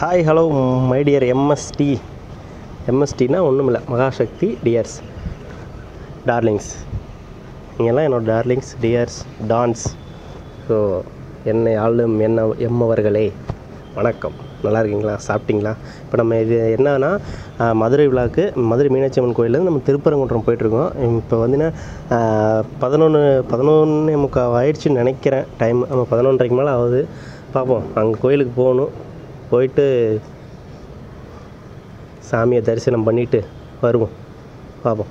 Hi hello my dear MSD எம்எஸ்டினா ஒன்றும் இல்லை மகாசக்தி டியர்ஸ் டார்லிங்ஸ் நீங்கள்லாம் என்னோட டார்லிங்ஸ் டியர்ஸ் டான்ஸ் ஸோ என்னை ஆளும் என்ன எம்மவர்களே வணக்கம் நல்லா இருக்கீங்களா சாப்பிட்டீங்களா இப்போ நம்ம இது என்னன்னா ஆஹ், மதுரை விழாக்கு மதுரை மீனாட்சி அம்மன் கோயிலேருந்து நம்ம திருப்பரங்குன்றம் போயிட்டுருக்கோம் இப்போ வந்துன்னா பதினொன்று பதினொன்று முக்கால் ஆயிடுச்சுன்னு நினைக்கிறேன் டைம் நம்ம பதினொன்றரைக்கு மேலே ஆகுது பார்ப்போம் அங்கே கோயிலுக்கு போகணும் போயிட்டு சாமியை தரிசனம் பண்ணிவிட்டு வருவோம் பார்ப்போம்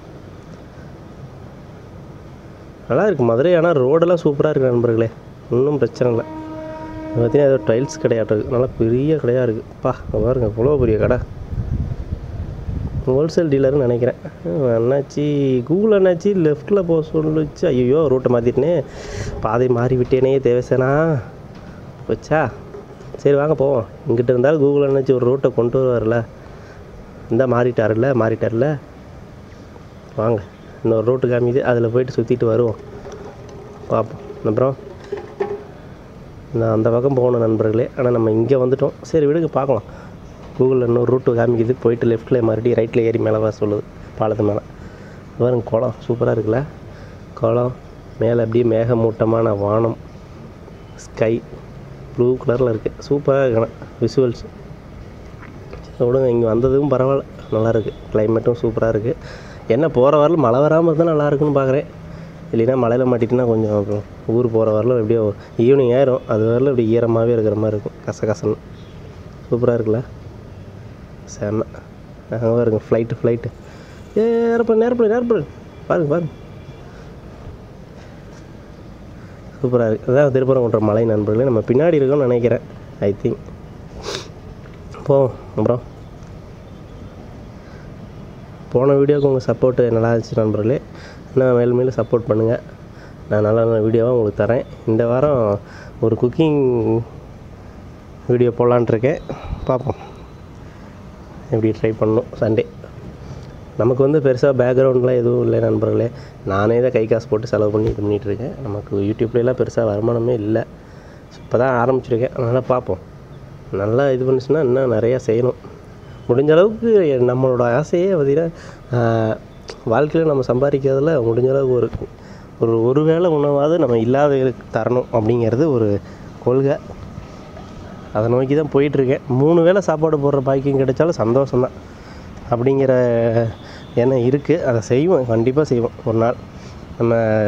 நல்லா இருக்குது மதுரை ஆனால் ரோடெல்லாம் சூப்பராக இருக்குது நண்பர்களே ஒன்றும் பிரச்சனை இல்லை இது பார்த்தீங்கன்னா ஏதோ டைல்ஸ் கடையாட்டம் நல்லா பெரிய கடையாக இருக்குது பா இங்க பாருங்க இவ்வளோ பெரிய கடை ஹோல்சேல் டீலர்னு நினைக்கிறேன் ஹம், அண்ணாச்சி கூகுள் அண்ணாச்சி லெஃப்ட்டில் போக சொல்லுச்சு ஐயோ ரூட்டை மாற்றிட்டேனே பாதை மாறி விட்டேனே தேவசேனா வச்சா சரி வாங்க போவோம் இங்கிட்ட இருந்தாலும் கூகுள் அண்ணாச்சி ஒரு ரூட்டை கொண்டு வருவார்ல இந்த மாறிட்டாருல்ல மாறிட்டார்ல வாங்க இன்னொரு ரூட்டு காமிது அதில் போயிட்டு சுற்றிட்டு வருவோம் பார்ப்போம் அப்புறம் நான் அந்த பக்கம் போகணும் நண்பர்களே ஆனால் நம்ம இங்கே வந்துட்டோம் சரி விடுங்க பார்க்கலாம் கூகுளில் இன்னொரு ரூட்டு காமிக்குது போயிட்டு லெஃப்ட்டில் மறுபடியும் ரைட்டில் ஏறி மேலே வர சொல்லுது பாலத்து மேலே பாருங்க குளம் சூப்பராக இருக்குல்ல குளம் மேலே அப்படியே மேகமூட்டமான வானம் ஸ்கை ப்ளூ கலரில் இருக்குது சூப்பராக இருக்கணும் விஷுவல்ஸ் விடுங்க இங்கே வந்ததும் பரவாயில்ல நல்லா இருக்குது கிளைமேட்டும் சூப்பராக இருக்குது என்ன போகிற வரல மழை வராமல் இருந்தால் நல்லா இருக்குன்னு பார்க்குறேன் இல்லைன்னா மழையில் மாட்டிட்டுனா கொஞ்சம் அப்புறம் ஊர் போகிற வரல எப்படியோ ஈவினிங் ஆயிரும் அது வரல இப்படி ஈரமாகவே இருக்கிற மாதிரி இருக்கும் கச கசன்னு சூப்பராக இருக்குல்ல செம்ம அங்கே பாருங்க ஃப்ளைட்டு ஃப்ளைட்டு ஏ ஏறப்பட நேரப்பட நேரப்பட பாருங்க பாருங்க சூப்பராக இருக்குது அதான் திருப்பரங்குன்றம் மலை நண்பர்களே நம்ம பின்னாடி இருக்கோம்னு நினைக்கிறேன் ஐ திங்க் போவோம் அப்புறம் போன வீடியோவுக்கு உங்கள் சப்போர்ட்டு நல்லா இருந்துச்சு நண்பர்களே இன்னும் மேலும் மேலும் சப்போர்ட் பண்ணுங்கள் நான் நல்ல நல்ல வீடியோவாக உங்களுக்கு தரேன் இந்த வாரம் ஒரு குக்கிங் வீடியோ போடலான்ட்டு இருக்கேன் பார்ப்போம் எப்படி ட்ரை பண்ணணும் சண்டே நமக்கு வந்து பெருசாக பேக்ரவுண்ட்லாம் எதுவும் இல்லை நண்பர்களே நானே தான் கை காசு போட்டு செலவு பண்ணி இது பண்ணிகிட்டு இருக்கேன் நமக்கு யூடியூப்லலாம் பெருசாக வருமானமே இல்லை இப்போ தான் ஆரம்பிச்சிருக்கேன் அதனால் பார்ப்போம் நல்லா இது பண்ணுச்சுன்னா இன்னும் நிறையா செய்யணும் முடிஞ்ச அளவுக்கு நம்மளோட ஆசையே பார்த்திங்கன்னா வாழ்க்கையில் நம்ம சம்பாதிக்கிறதுல முடிஞ்ச அளவுக்கு ஒரு ஒரு ஒரு வேளை உணவாவது நம்ம இல்லாதவங்களுக்கு தரணும் அப்படிங்கிறது ஒரு கொள்கை அதை நோக்கி தான் போயிட்டுருக்கேன் மூணு வேளை சாப்பாடு போடுற பாக்கியம் கிடைச்சாலும் சந்தோஷம்தான் அப்படிங்கிற எண்ணம் இருக்குது அதை செய்வோம் கண்டிப்பாக செய்வோம் ஒரு நாள் நம்ம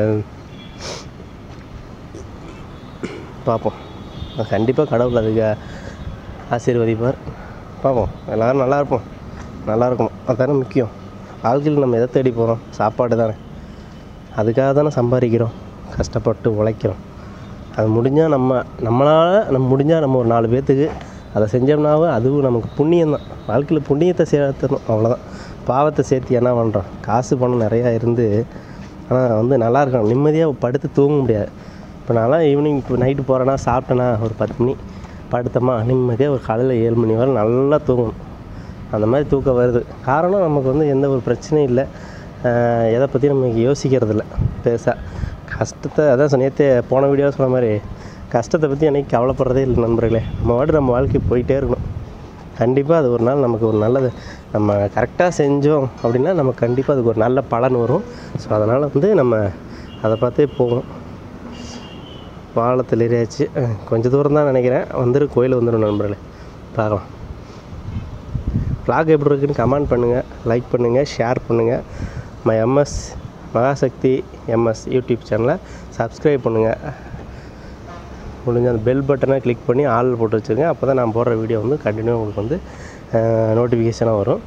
பார்ப்போம் கண்டிப்பாக கடவுள் அதுக்கு ஆசீர்வதிப்பார் பார்ப்போம் எல்லோரும் நல்லா இருப்போம் நல்லா இருக்கணும் அதுதானே முக்கியம் வாழ்க்கையில் நம்ம எதை தேடி போகிறோம் சாப்பாடு தானே அதுக்காக தானே சம்பாதிக்கிறோம் கஷ்டப்பட்டு உழைக்கிறோம் அது முடிஞ்சால் நம்ம நம்மளால் நம்ம முடிஞ்சால் நம்ம ஒரு நாலு பேர்த்துக்கு அதை செஞ்சோம்னாவே அதுவும் நமக்கு புண்ணியம் தான் வாழ்க்கையில் புண்ணியத்தை சேர்த்தணும் அவ்வளோதான் பாவத்தை சேர்த்து என்ன பண்ணுறோம் காசு பணம் நிறையா இருந்து ஆனால் வந்து நல்லா இருக்கணும் நிம்மதியாக படுத்து தூங்க முடியாது இப்போ நான்லாம் ஈவினிங் இப்போ நைட்டு போகிறேன்னா சாப்பிட்டேன்னா ஒரு பத்து மணி படுத்தோமா நிம்மதியாக ஒரு காலையில் ஏழு மணி வரை நல்லா தூங்கணும் அந்த மாதிரி தூக்கம் வருது காரணம் நமக்கு வந்து எந்த ஒரு பிரச்சனையும் இல்லை ஆஹ் எதை பற்றி நம்ம யோசிக்கிறது இல்லை பெருசாக கஷ்டத்தை அதான் நேற்று போன வீடியோ சொன்ன மாதிரி கஷ்டத்தை பற்றி எனக்கு கவலைப்படுறதே இல்லை நண்பர்களே நம்ம வாட்டு நம்ம வாழ்க்கை போயிட்டே இருக்கணும் கண்டிப்பாக அது ஒரு நாள் நமக்கு ஒரு நல்லது நம்ம கரெக்டாக செஞ்சோம் அப்படின்னா நமக்கு கண்டிப்பாக அதுக்கு ஒரு நல்ல பலன் வரும் ஸோ அதனால் வந்து நம்ம அதை பார்த்தே போவோம் பாலத்தில் ஏறியாச்சு அஹ் கொஞ்சம் தூரம் தான் நினைக்கிறேன் வந்துடும் கோயில் வந்துடும் நண்பர்களே பார்க்கலாம் vlog எப்படி இருக்குன்னு கமெண்ட் பண்ணுங்கள் லைக் பண்ணுங்கள் ஷேர் பண்ணுங்கள் my MS Mahashakti MS YouTube சேனலை சப்ஸ்கிரைப் பண்ணுங்கள் முடிஞ்ச அந்த பெல் பட்டனை கிளிக் பண்ணி ஆள் போட்டு வச்சுருங்க அப்போ தான் நான் போடுற வீடியோ வந்து கண்டினியூ உங்களுக்கு வந்து நோட்டிஃபிகேஷனாக வரும்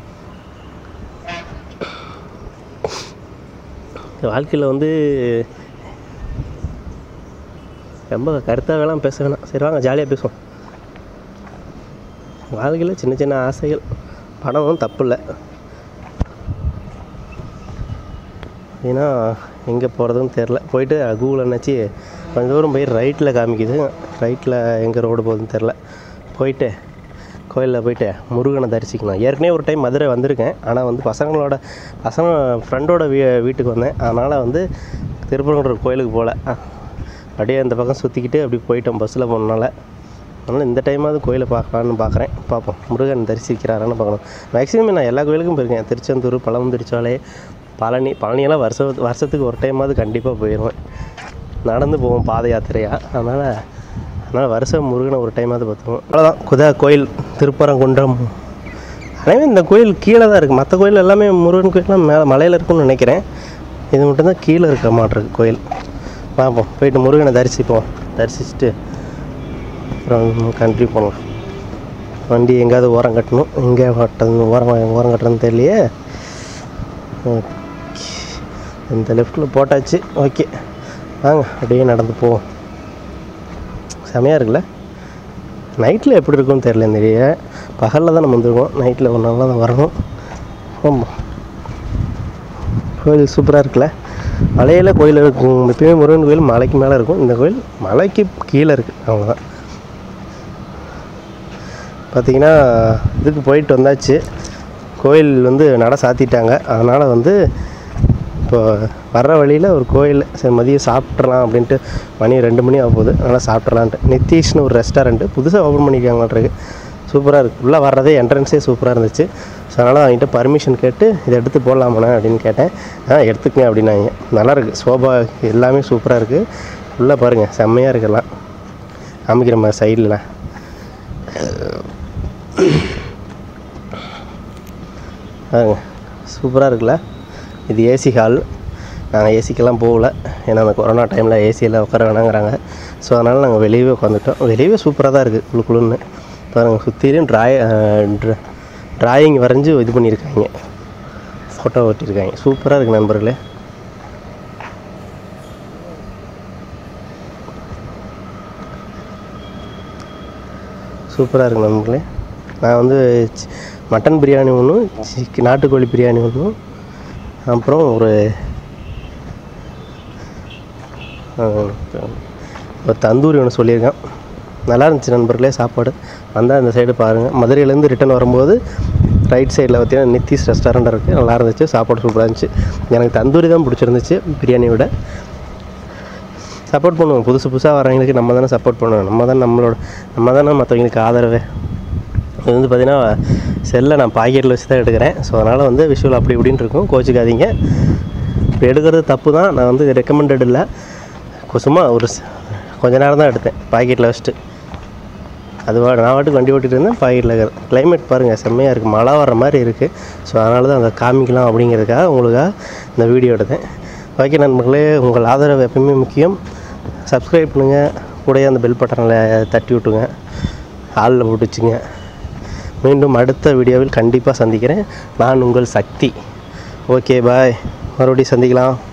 வாழ்க்கையில் வந்து ரொம்ப கருத்தாக வேணாம் பேச வேணாம் சரி வாங்க ஜாலியாக பேசுவோம் வாழ்க்கையில் சின்ன சின்ன ஆசைகள் பணமும் தப்பு இல்லை ஏன்னா எங்கே போகிறதுன்னு தெரில போயிட்டு கூகுள் என்னாச்சு கொஞ்சம் தூரம் போய் ரைட்டில் காமிக்குது ரைட்டில் எங்கே ரோடு போகுதுன்னு தெரில போயிட்டு கோயிலில் போயிட்டு முருகனை தரிசிக்கலாம் ஏற்கனவே ஒரு டைம் மதுரை வந்திருக்கேன் ஆனால் வந்து பசங்களோட பசங்க ஃப்ரெண்டோட வீ வீட்டுக்கு வந்தேன் அதனால் வந்து திருப்பரங்குன்ற கோயிலுக்கு போகல அப்படியே அந்த பக்கம் சுற்றிக்கிட்டு அப்படி போயிட்டோம் பஸ்ஸில் போனனால அதனால் இந்த டைமாவது கோயிலை பார்க்கலான்னு பார்க்குறேன் பார்ப்போம் முருகன் தரிசிக்கிறாரான்னு பார்க்கணும் மேக்ஸிமம் நான் எல்லா கோயிலுக்கும் போயிருக்கேன் திருச்செந்தூர் பழமுந்திரிச்சாலை பழனி பழனியெல்லாம் வருஷ வருஷத்துக்கு ஒரு டைமாவது கண்டிப்பாக போயிடுவேன் நடந்து போவோம் பாத யாத்திரையாக அதனால் அதனால் வருஷம் முருகனை ஒரு டைமாவது பார்த்துருவோம் அவ்வளோதான் குதா கோயில் திருப்பரங்குன்றம் அதே இந்த கோயில் கீழே தான் இருக்குது மற்ற கோயில் எல்லாமே முருகன் கோயிலெலாம் மேலே மலையில் இருக்கும்னு நினைக்கிறேன் இது மட்டும்தான் கீழே இருக்க மாட்டிருக்கு கோயில் பார்ப்போம் போயிட்டு முருகனை தரிசிப்போம் தரிசிச்சுட்டு அப்புறம் கண்ட்ரி போகலாம் வண்டி எங்கேயாவது ஓரம் கட்டணும் எங்கே கட்டணும் ஓரம் ஓரம் கட்டுறதுன்னு தெரியலையே ஓகே. இந்த லெஃப்ட்டில் போட்டாச்சு ஓகே வாங்க அப்படியே நடந்து போவோம் செமையாக இருக்குல்ல நைட்டில் எப்படி இருக்கும்னு தெரியல இந்த ஏரியா பகலில் தான் நம்ம வந்துருக்கோம் நைட்டில் ஒரு நாளாக தான் வரணும் ஆமாம் கோயில் சூப்பராக இருக்குல்ல மலையில் கோயில் இருக்கும் எப்பயுமே முருகன் கோயில் மலைக்கு மேலே இருக்கும் இந்த கோயில் மலைக்கு கீழே இருக்குது அவ்வளோதான் பார்த்தீங்கன்னா இதுக்கு போயிட்டு வந்தாச்சு கோயில் வந்து நட சாத்திட்டாங்க அதனால் வந்து இப்போ வர்ற வழியில் ஒரு கோயில் சரி மதியம் சாப்பிட்றலாம் அப்படின்ட்டு மணி ரெண்டு மணி ஆக போகுது அதனால் சாப்பிட்றலான்ட்டு நித்தீஷ்னு ஒரு ரெஸ்டாரண்ட்டு புதுசாக ஓப்பன் பண்ணியிருக்காங்கன்றது சூப்பராக இருக்குது உள்ளே வர்றதே என்ட்ரன்ஸே சூப்பராக இருந்துச்சு ஸோ அதனால் அவங்ககிட்ட பர்மிஷன் கேட்டு இதை எடுத்து போடலாமாண்ணே அப்படின்னு கேட்டேன் ஆ எடுத்துக்கங்க அப்படின்னாங்க நல்லா இருக்குது சோபா எல்லாமே சூப்பராக இருக்குது உள்ளே பாருங்கள் செம்மையாக இருக்கலாம் காமிக்கிற மாதிரி சைடில் பாருங்க சூப்பராக இருக்குல்ல இது ஏசி ஹால் நாங்கள் ஏசிக்கெல்லாம் போகல ஏன்னா அந்த கொரோனா டைமில் ஏசியில் உட்கார வேணாங்கிறாங்க ஸோ அதனால் நாங்கள் வெளியவே உட்காந்துட்டோம் வெளியவே சூப்பராக தான் இருக்குது குளு குளுன்னு பாருங்கள் சுற்றிலும் ட்ராய் ட்ராயிங் வரைஞ்சி இது பண்ணியிருக்காங்க ஃபோட்டோ ஒட்டியிருக்காங்க சூப்பராக இருக்குது நண்பர்களே சூப்பராக இருக்குது நண்பர்களே நான் வந்து சி- மட்டன் பிரியாணி ஒன்றும் சிக் நாட்டுக்கோழி பிரியாணி ஒன்றும் அப்புறம் ஒரு அஹ், ஒரு தந்தூரி ஒன்று சொல்லியிருக்கேன் நல்லா இருந்துச்சு நண்பர்களே சாப்பாடு வந்தால் இந்த சைடு பாருங்கள் மதுரையிலேருந்து ரிட்டர்ன் வரும்போது ரைட் சைடில் பார்த்தீங்கன்னா நித்திஸ் ரெஸ்டாரண்ட் இருக்குது நல்லா இருந்துச்சு சாப்பாடு சூப்பராக இருந்துச்சு எனக்கு தந்தூரி தான் பிடிச்சிருந்துச்சு பிரியாணியை விட சப்போர்ட் பண்ணுவோம் புதுசு புதுசாக வரவங்களுக்கு நம்ம தானே சப்போர்ட் பண்ணுவோம் நம்ம தான் நம்மளோட நம்ம தானே மற்றவங்களுக்கு ஆதரவு இது வந்து பார்த்திங்கன்னா செல்லை நான் பாக்கெட்டில் வச்சு தான் எடுக்கிறேன் ஸோ அதனால் வந்து விஷுவல் அப்படி இப்படின்னு இருக்கும் கோச்சிக்காதீங்க இப்போ எடுக்கிறது தப்பு தான் நான் வந்து ரெக்கமெண்டட் இல்லை கொ- சும்மா ஒரு ஸ்- கொஞ்ச நேரம் தான் எடுத்தேன் பாக்கெட்டில் வச்சுட்டு அது வா நான் வாட்டுக்கு வண்டி ஓட்டிகிட்டு இருந்தேன் பாக்கெட்டில் இருக்கிறேன் கிளைமேட் பாருங்கள் செம்மையாக இருக்குது மழை வர மாதிரி இருக்குது ஸோ அதனால தான் அதை காமிக்கலாம் அப்படிங்கிறதுக்காக உங்களுக்காக இந்த வீடியோ எடுத்தேன் ஓகே நண்பர்களே உங்கள் ஆதரவு எப்பயுமே முக்கியம் சப்ஸ்கிரைப் பண்ணுங்கள் கூடயே அந்த பெல் பட்டனில் தட்டி விட்டுங்க ஆளில் போட்டு வச்சுங்க மீண்டும் அடுத்த வீடியோவில் கண்டிப்பாக சந்திக்கிறேன் நான் உங்கள் சக்தி ஓகே பாய் மறுபடியும் சந்திக்கலாம்